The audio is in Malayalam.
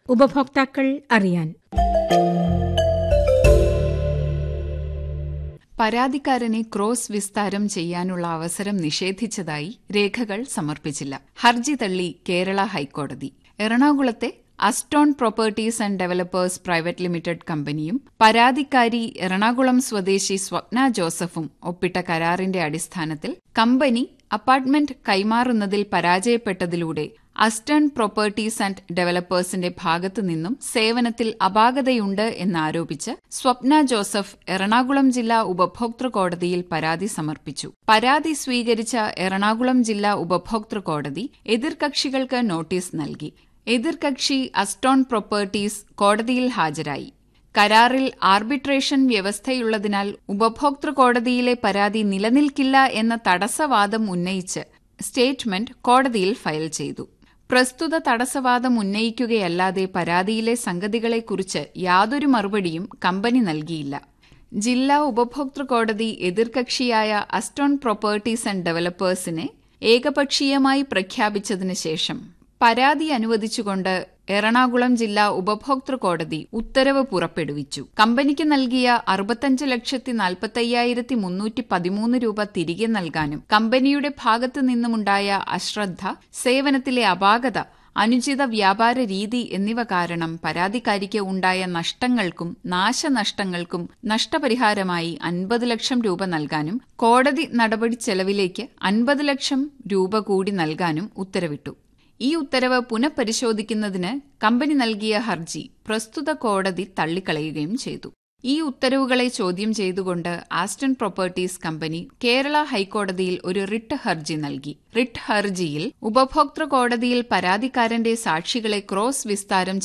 ഉപഭോക്താക്കൾ അറിയാൻ പരാതിക്കാരനെ ക്രോസ് വിസ്താരം ചെയ്യാനുള്ള അവസരം നിഷേധിച്ചതായി രേഖകൾ സമർപ്പിച്ചില്ല ഹർജി തള്ളി കേരള ഹൈക്കോടതി എറണാകുളത്തെ Aston properties and developers private limited കമ്പനിയും പരാതിക്കാരി എറണാകുളം സ്വദേശി സ്വപ്ന ജോസഫും ഒപ്പിട്ട കരാറിന്റെ അടിസ്ഥാനത്തിൽ കമ്പനി അപ്പാർട്ട്മെന്റ് കൈമാറുന്നതിൽ പരാജയപ്പെട്ടതിലൂടെ അസ്റ്റേൺ പ്രോപ്പർട്ടീസ് ആൻഡ് ഡെവലപ്പേഴ്സിന്റെ ഭാഗത്തു നിന്നും സേവനത്തിൽ അപാകതയുണ്ട് എന്നാരോപിച്ച് സ്വപ്ന ജോസഫ് എറണാകുളം ജില്ലാ ഉപഭോക്തൃ കോടതിയിൽ പരാതി സമർപ്പിച്ചു പരാതി സ്വീകരിച്ച എറണാകുളം ജില്ലാ ഉപഭോക്തൃ കോടതി എതിർകക്ഷികൾക്ക് നോട്ടീസ് നൽകി എതിർകക്ഷി അസ്റ്റോൺ പ്രോപ്പർട്ടീസ് കോടതിയിൽ ഹാജരായി കരാറിൽ ആർബിട്രേഷൻ വ്യവസ്ഥയുള്ളതിനാൽ ഉപഭോക്തൃ കോടതിയിലെ പരാതി നിലനിൽക്കില്ല എന്ന തടസ്സവാദം ഉന്നയിച്ച് സ്റ്റേറ്റ്മെന്റ് കോടതിയിൽ ഫയൽ ചെയ്തു പ്രസ്തുത തടസ്സവാദം ഉന്നയിക്കുകയല്ലാതെ പരാതിയിലെ സംഗതികളെക്കുറിച്ച് യാതൊരു മറുപടിയും കമ്പനി നൽകിയില്ല ജില്ലാ ഉപഭോക്തൃ കോടതി എതിർകക്ഷിയായ അസ്റ്റോൺ പ്രോപ്പർട്ടീസ് ആൻഡ് ഡെവലപ്പേഴ്സിനെ ഏകപക്ഷീയമായി പ്രഖ്യാപിച്ചതിനു ശേഷം പരാതി അനുവദിച്ചുകൊണ്ട് എറണാകുളം ജില്ലാ ഉപഭോക്തൃ കോടതി ഉത്തരവ് പുറപ്പെടുവിച്ചു കമ്പനിക്ക് നൽകിയ അറുപത്തഞ്ച് ലക്ഷത്തി നാൽപ്പത്തയ്യായിരത്തി മുന്നൂറ്റി പതിമൂന്ന് രൂപ തിരികെ നൽകാനും കമ്പനിയുടെ ഭാഗത്തു നിന്നുമുണ്ടായ അശ്രദ്ധ സേവനത്തിലെ അപാകത അനുചിത വ്യാപാര രീതി എന്നിവ കാരണം പരാതിക്കാരിക്ക് ഉണ്ടായ നഷ്ടങ്ങൾക്കും നാശനഷ്ടങ്ങൾക്കും നഷ്ടപരിഹാരമായി അൻപത് ലക്ഷം രൂപ നൽകാനും കോടതി നടപടി ചെലവിലേക്ക് അൻപത് ലക്ഷം രൂപ കൂടി നൽകാനും ഉത്തരവിട്ടു ഈ ഉത്തരവ് പുനഃപരിശോധിക്കുന്നതിന് കമ്പനി നൽകിയ ഹർജി പ്രസ്തുത കോടതി തള്ളിക്കളയുകയും ചെയ്തു ഈ ഉത്തരവുകളെ ചോദ്യം ചെയ്തുകൊണ്ട് ആസ്റ്റൺ പ്രോപ്പർട്ടീസ് കമ്പനി കേരള ഹൈക്കോടതിയിൽ ഒരു റിട്ട് ഹർജി നൽകി റിട്ട് ഹർജിയിൽ ഉപഭോക്തൃ കോടതിയിൽ പരാതിക്കാരന്റെ സാക്ഷികളെ ക്രോസ് വിസ്താരം